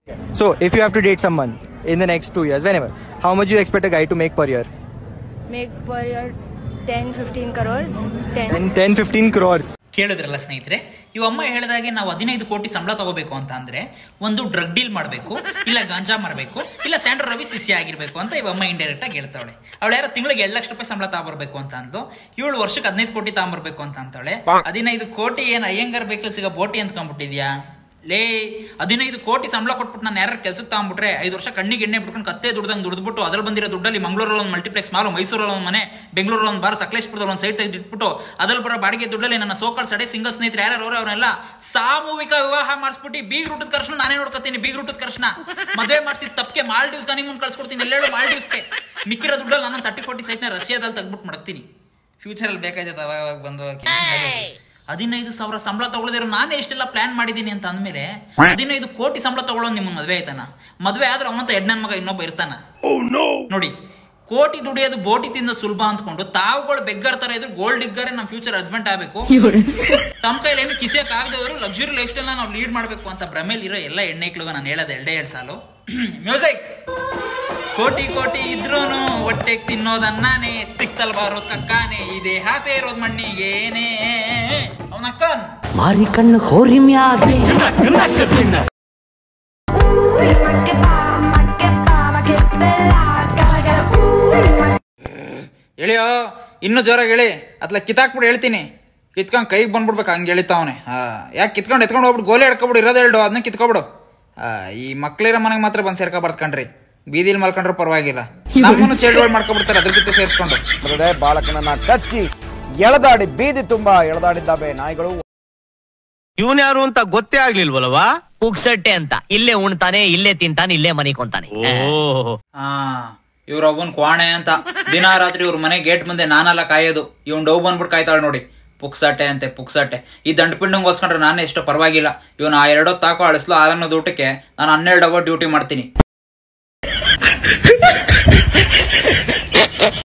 So, if you have to date someone in the next two years, whenever, how much you expect a guy to make per year? make per year 10 15 crores 10 And 10 15 crores. ಕೇಳಿದ್ರಲ್ಲ ಸ್ನೇಹಿತರೆ ಇವ ಅಮ್ಮ ಹೇಳಿದಾಗೆ ನಾವು ಹದಿನೈದು ಕೋಟಿ ಸಂಬಳ ತಗೋಬೇಕು ಅಂತ ಅಂದ್ರೆ ಒಂದು ಡ್ರಗ್ ಡೀಲ್ ಮಾಡಬೇಕು ಇಲ್ಲ ಗಾಂಜಾ ಮಾರಬೇಕು ಇಲ್ಲ ಸ್ಯಾಂಡ್ರೋ ರವಿ ಶಿಷ್ಯ ಆಗಿರ್ಬೇಕು ಅಂತ ಇವ ಅಮ್ಮ ಇಂಡೈರೆಕ್ಟ್ ಆಗಿ ಹೇಳ್ತಾವಳೆ ಅವಳು ಯಾರೋ ತಿಂಗಳಿಗೆ ಎರಡು ಲಕ್ಷ ರೂಪಾಯಿ ಸಂಬಳ ತಗೊಬರ್ಬೇಕು ಅಂತ ಅಂದ್ಲು ಇವಳು ವರ್ಷಕ್ಕೆ ಹದಿನೈದು ಕೋಟಿ ತಗೊಂಬರ್ಬೇಕು ಅಂತ ಅಂತಾಳೆ ಹದಿನೈದು ಕೋಟಿ ಏನ್ ಅಯ್ಯಂಗಾರ್ ಬೇಕಲ್ಲಿ ಸಿಗೋ ಬೋಟಿ ಅಂದ್ಕೊಂಡ್ಬಿಟ್ಟಿದ್ಯಾ ಲೇ ಹದಿನೈದು ಕೋಟಿ ಸಂಬಳ ಕೊಟ್ಬಿಟ್ಟು ನಾನು ಯಾರು ಕೆಲ್ಸಕ್ಕೆ ತಗೊಂಡ್ಬಿಟ್ರೆ ಐದು ವರ್ಷ ಕಣ್ಣಿಗೆ ಎಣ್ಣೆ ಬಿಟ್ಕೊಂಡು ಕತ್ತೆ ದುಡ್ದಂಗೆ ದುಡ್ದ್ಬಿಟ್ಟು ಅದ್ರಲ್ಲಿ ಬಂದಿರೋ ದುಡ್ಡಲ್ಲಿ ಮಂಗಳೂರಲ್ಲಿ ಒಂದು ಮಲ್ಟಿಪ್ಲೆಕ್ಸ್ ಮಾಲು ಮೈಸೂರಲ್ಲಿ ಒಂದು ಮನೆ ಬೆಂಗಳೂರಲ್ಲಿ ಒಂದು ಬಾರ್ ಸಕಲೇಶ್ಪುರದಲ್ಲಿ ಒಂದು ಸೈಡ್ ತೆಗೆದು ಇಟ್ಬಿಟ್ಟು ಅದ್ರಲ್ಲಿ ಬರೋ ಬಾಡಿಗೆ ದುಡ್ಡಲ್ಲಿ ನನ್ನ ಸೋಕಾಲ್ ಸಡೆ ಸಿಂಗಲ್ ಸ್ನೇಹಿತರು ಯಾರು ಅವ್ರೆ ಅವರೆಲ್ಲ ಸಾಮೂಹಿಕ ವಿವಾಹ ಮಾಡಿಸ್ಬಿಟ್ಟು ಬೀಗ್ ರೂಟದ ಕರ್ಶನ ನಾನೇ ನೋಡ್ಕೊತೀನಿ ಬೀಗ್ ರೂಟದ ಕರ್ಶನ ಮದುವೆ ಮಾಡಿಸಿ ತಪ್ಪಿಗೆ ಮಾಲ್ಡೀವ್ಸ್ ನಾನು ಮುಂದೆ ಕಳ್ಸ್ಕೊಡ್ತೀನಿ ಎಲ್ಲೇಳು ಮಾಲ್ಡೀವ್ಸ್ಗೆ ಮಿಕ್ಕಿರೋ ದುಡ್ಡಲ್ಲಿ ನಾನು ತರ್ಟಿ ಫೋರ್ಟಿ ಸೈಟ್ನ ರಷ್ಯಾದಲ್ಲಿ ತೆಗ್ಬಿಟ್ಟು ಮಡಗ್ತೀನಿ ಫ್ಯೂಚರಲ್ಲಿ ಬೇಕಾಯ್ತದ ಅವಾಗ ಅವಾಗ ಬಂದು ಹದಿನೈದು ಸಾವಿರ ಸಂಬಳ ತಗೊಳ್ಳದಿರೋ ನಾನೇ ಇಷ್ಟೆಲ್ಲ ಪ್ಲಾನ್ ಮಾಡಿದ್ದೀನಿ ಅಂತ ಅಂದ್ಮೇಲೆ ಹದಿನೈದು ಕೋಟಿ ಸಂಬಳ ತಗೊಳ್ಳೋ ನಿಮ್ಮ ಮದ್ವೆ ಆಯ್ತಾನ ಮದ್ವೆ ಆದ್ರೆ ಅವನಂತ ಎಡ್ನನ್ ಮಗ ಇನ್ನೊಬ್ಬ ಇರ್ತಾನ ನೋಡಿ ಕೋಟಿ ದುಡಿಯೋದು ಬೋಟಿ ತಿಂದ ಸುಲಭ ಅಂದ್ಕೊಂಡು ತಾವುಗಳು ಬೆಗ್ಗರ್ ತರ ಇದ್ರು ಗೋಲ್ಡ್ ಡಿಗ್ಗರ್ ನಮ್ಮ ಫ್ಯೂಚರ್ ಹಸ್ಬೆಂಡ್ ಆಗಬೇಕು ತಮ್ಮ ಕೈಲಿ ಏನು ಕಿಸಿಯಕ್ ಆಗದವರು ಲಕ್ಸುರಿ ಲೈಫ್ ಸ್ಟೈಲ್ ನಾವು ಲೀಡ್ ಮಾಡಬೇಕು ಅಂತ ಭ್ರಮೇಲಿ ಇರೋ ಎಲ್ಲ ಹೆಣ್ಣೈಕ್ಳಿಗೆ ನಾನು ಹೇಳೋದು ಎರಡೇ ಎರಡು ಸಾಲು ಮ್ಯೂಸಿಕ್ ಕೋಟಿ ಕೋಟಿ ಇದ್ರೂನು ಹೊಟ್ಟೆಗೆ ತಿನ್ನೋದನ್ನಾನೆ ತಿಕ್ತಲ್ ಬರೋದ್ ಕಕ್ಕಾನೆ ಈ ದೇಹ ಸೇರೋದ್ ಮಣ್ಣಿಗೇನೆ ಅವನಕ್ಕನ್ ಮಾರಿ ಕಣ್ಣು ಹೋರಿ ಮ್ಯಾಗೆ ಎಳಿಯೋ ಇನ್ನು ಜೋರಾಗಿ ಹೇಳಿ ಅತ್ಲ ಕಿತ್ತಾಕ್ಬಿಟ್ಟು ಹೇಳ್ತೀನಿ ಕಿತ್ಕೊಂಡ್ ಕೈಗೆ ಬಂದ್ಬಿಡ್ಬೇಕು ಹಂಗೆ ಎಳಿತಾವನೆ ಹಾ ಯಾಕೆ ಕಿತ್ಕೊಂಡು ಎತ್ಕೊಂಡು ಹೋಗ್ಬಿಟ್ಟು ಗೋಲಿ ಹಿಡ್ಕೊಬಿಡು ಇರೋದು ಎರಡು ಅದನ್ನ ಕಿತ್ಕೊಬಿಡು ಆ, ಈ ಮಕ್ಳಿರೋ ಮನೆಗೆ ಮಾತ್ರ ಬಂದು ಸೇರ್ಕೊಬಾರ್ದು ಕಣ್ರಿ ಬೀದಿಲಿ ಮಲ್ಕೊಂಡ್ರು ಪರವಾಗಿಲ್ಲ ನಮ್ಮನ್ನು ಚೇಳುಗಳು ಮಾಡ್ಕೊಬಿಡ್ತಾರೆ ಅದ್ರ ಜೊತೆ ಸೇರಿಸ್ಕೊಂಡು ಹೃದಯ ಬಾಲಕನನ್ನ ಕಚ್ಚಿ ಎಳೆದಾಡಿ ಬೀದಿ ತುಂಬಾ ಎಳೆದಾಡಿದ್ದಾವೆ ನಾಯಿಗಳು ಇವನ್ ಯಾರು ಅಂತ ಗೊತ್ತೇ ಆಗ್ಲಿಲ್ವಲ್ವಾ ಪುಕ್ಸಟ್ಟೆ ಅಂತ ಇಲ್ಲೇ ಉಣ್ತಾನೆ ಇಲ್ಲೇ ತಿಂತಾನೆ ಇಲ್ಲೇ ಮನಿಕೊಂತಾನೆ ಓ ಹಾ ಇವ್ರ ಒಬ್ಬನ್ ಕ್ವಾಣೆ ಅಂತ ದಿನ ರಾತ್ರಿ ಇವ್ರ ಮನೆ ಗೇಟ್ ಮುಂದೆ ನಾನೆಲ್ಲ ಕಾಯೋದು ಇವ್ನ್ ಡೌ ಬಂದ್ಬಿಟ್ಟು ಕಾಯ್ತಾಳ ನೋಡಿ ಪುಕ್ಸಾಟೆ ಅಂತೆ ಪುಕ್ಸಾಟೆ ಈ ದಂಡಪಿಂಡಂಗ್ ಹೋಸ್ಕೊಂಡ್ರೆ ನಾನೇ ಎಷ್ಟು ಪರವಾಗಿಲ್ಲ ಇವನು ಆ ಎರಡೋ ತಾಕೋ ಅಳಿಸ್ಲು ಆರನ್ನೋದು ಊಟಕ್ಕೆ ನಾನು ಹನ್ನೆರಡು ಅವರ್ ಡ್ಯೂಟಿ ಮಾಡ್ತೀನಿ